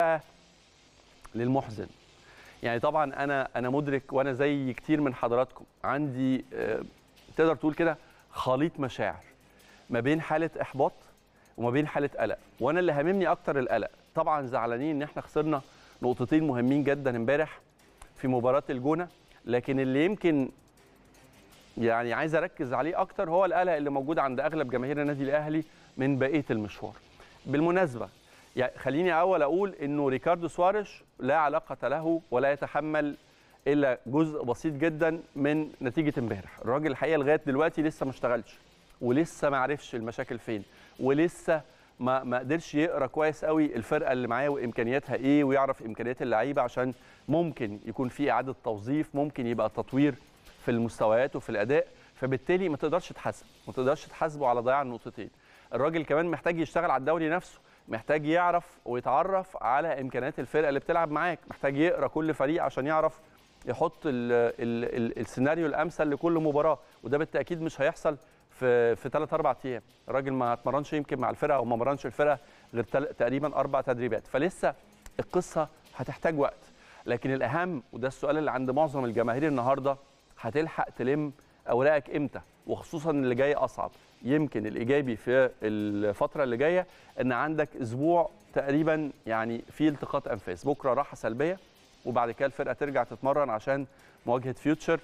للمحزن يعني طبعا انا انا مدرك وانا زي كتير من حضراتكم عندي آه، تقدر تقول كده خليط مشاعر ما بين حاله احباط وما بين حاله قلق وانا اللي هاممني اكتر القلق طبعا زعلانين ان احنا خسرنا نقطتين مهمين جدا امبارح في مباراه الجونه لكن اللي يمكن يعني عايز اركز عليه اكتر هو القلق اللي موجود عند اغلب جماهير النادي الاهلي من بقيه المشوار بالمناسبه يعني خليني اول اقول انه ريكاردو سواريش لا علاقه له ولا يتحمل الا جزء بسيط جدا من نتيجه امبارح الراجل الحقيقه لغايه دلوقتي لسه ما اشتغلش ولسه ما عرفش المشاكل فين ولسه ما ما قدرش يقرا كويس قوي الفرقه اللي معاه وامكانياتها ايه ويعرف امكانيات اللعيبه عشان ممكن يكون في اعاده توظيف ممكن يبقى تطوير في المستويات وفي الاداء فبالتالي ما تقدرش تحاسب ما تقدرش تحاسبه على ضياع النقطتين الراجل كمان محتاج يشتغل على الدوري نفسه محتاج يعرف ويتعرف على امكانيات الفرقه اللي بتلعب معاك محتاج يقرا كل فريق عشان يعرف يحط ال ال ال السيناريو الامثل لكل مباراه وده بالتاكيد مش هيحصل في في ثلاث اربع ايام الراجل ما اتمرنش يمكن مع الفرقه او ما مرنش الفرقه غير تل- تقريبا اربع تدريبات فلسه القصه هتحتاج وقت لكن الاهم وده السؤال اللي عند معظم الجماهير النهارده هتلحق تلم اوراقك امتى وخصوصا اللي جاي اصعب يمكن الايجابي في الفتره اللي جايه ان عندك اسبوع تقريبا يعني في التقاط انفاس بكره راحه سلبيه وبعد كده الفرقه ترجع تتمرن عشان مواجهه فيوتشر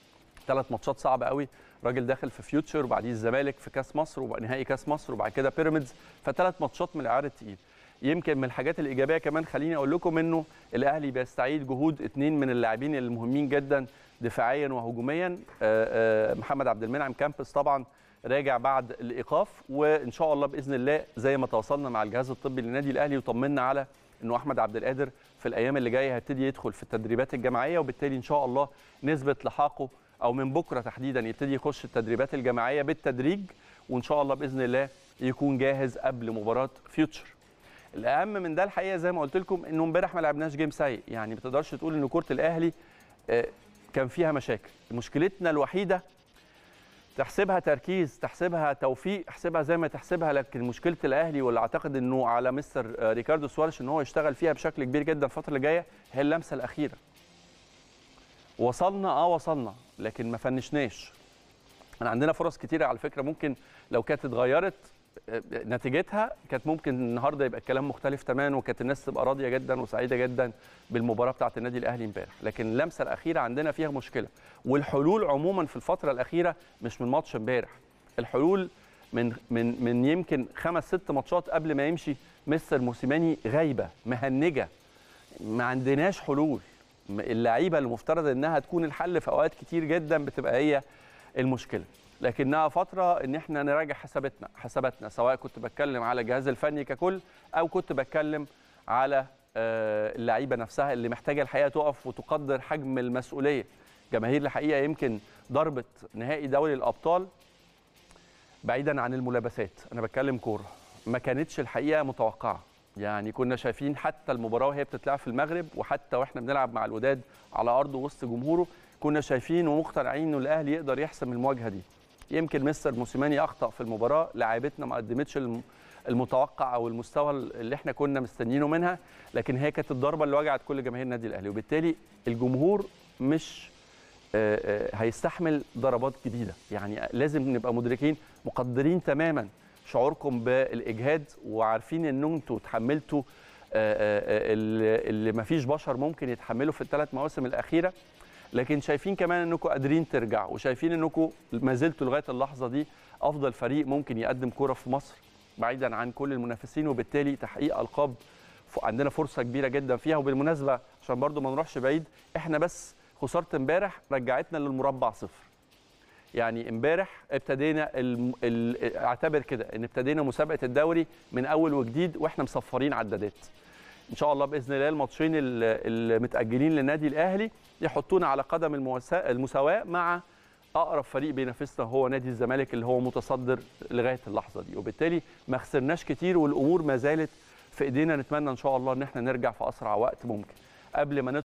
ثلاث ماتشات صعبه قوي راجل داخل في فيوتشر وبعديه الزمالك في كاس مصر ونهائي كاس مصر وبعد كده بيراميدز فثلاث ماتشات من العيار التقيل يمكن من الحاجات الايجابيه كمان خليني اقول لكم انه الاهلي بيستعيد جهود اثنين من اللاعبين المهمين جدا دفاعيا وهجوميا آه، آه، محمد عبد المنعم كامبس طبعا راجع بعد الايقاف وان شاء الله باذن الله زي ما تواصلنا مع الجهاز الطبي للنادي الاهلي وطمنا على انه احمد عبد القادر في الايام اللي جايه هيبتدي يدخل في التدريبات الجماعيه وبالتالي ان شاء الله نسبه لحاقه او من بكره تحديدا يبتدي يخش التدريبات الجماعيه بالتدريج وان شاء الله باذن الله يكون جاهز قبل مباراه فيوتشر الاهم من ده الحقيقه زي ما قلت لكم انه امبارح ما لعبناش جيم سيء يعني ما تقدرش تقول ان كره الاهلي آه، كان فيها مشاكل مشكلتنا الوحيده تحسبها تركيز تحسبها توفيق احسبها زي ما تحسبها لكن مشكله الاهلي واللي اعتقد انه على مستر آه، ريكاردو سوارش ان هو يشتغل فيها بشكل كبير جدا الفتره اللي جايه هي اللمسه الاخيره وصلنا اه وصلنا لكن ما فنشناش انا عندنا فرص كتيره على فكره ممكن لو كانت اتغيرت آه، نتيجتها كانت ممكن النهارده يبقى الكلام مختلف تماما وكانت الناس تبقى راضيه جدا وسعيده جدا بالمباراه بتاعه النادي الاهلي امبارح لكن اللمسه الاخيره عندنا فيها مشكله والحلول عموما في الفتره الاخيره مش من ماتش امبارح الحلول من من من يمكن خمس ست ماتشات قبل ما يمشي مستر موسيماني غايبه مهنجه ما عندناش حلول م- اللعيبه المفترض انها تكون الحل في اوقات كتير جدا بتبقى هي المشكله لكنها فتره ان احنا نراجع حساباتنا حساباتنا سواء كنت بتكلم على الجهاز الفني ككل او كنت بتكلم على آه، اللعيبه نفسها اللي محتاجه الحقيقه تقف وتقدر حجم المسؤوليه جماهير الحقيقه يمكن ضربه نهائي دوري الابطال بعيدا عن الملابسات انا بتكلم كوره ما كانتش الحقيقه متوقعه يعني كنا شايفين حتى المباراه وهي بتتلعب في المغرب وحتى واحنا بنلعب مع الوداد على ارضه وسط جمهوره كنا شايفين ومقتنعين انه الاهلي يقدر يحسم المواجهه دي يمكن مستر موسيماني اخطا في المباراه لاعيبتنا ما قدمتش الم- المتوقع او المستوى اللي احنا كنا مستنيينه منها لكن هي كانت الضربه اللي وجعت كل جماهير النادي الاهلي وبالتالي الجمهور مش آه، آه، هيستحمل ضربات جديده يعني لازم نبقى مدركين مقدرين تماما شعوركم بالاجهاد وعارفين ان انتوا اتحملتوا آه، آه، آه، اللي اللي مفيش بشر ممكن يتحملوا في الثلاث مواسم الاخيره لكن شايفين كمان انكم قادرين ترجعوا وشايفين انكم ما زلتوا لغايه اللحظه دي افضل فريق ممكن يقدم كوره في مصر بعيدا عن كل المنافسين وبالتالي تحقيق القاب ف- عندنا فرصه كبيره جدا فيها وبالمناسبه عشان برضو ما نروحش بعيد احنا بس خساره امبارح رجعتنا للمربع صفر يعني امبارح ابتدينا الم... ال... اعتبر كده ان ابتدينا مسابقه الدوري من اول وجديد واحنا مصفرين عدادات ان شاء الله باذن الله الماتشين ال- المتاجلين للنادي الاهلي يحطونا على قدم المواساة المساواه مع اقرب فريق بينافسنا هو نادي الزمالك اللي هو متصدر لغايه اللحظه دي وبالتالي ما خسرناش كتير والامور ما زالت في ايدينا نتمنى ان شاء الله ان احنا نرجع في اسرع وقت ممكن قبل ما ندخل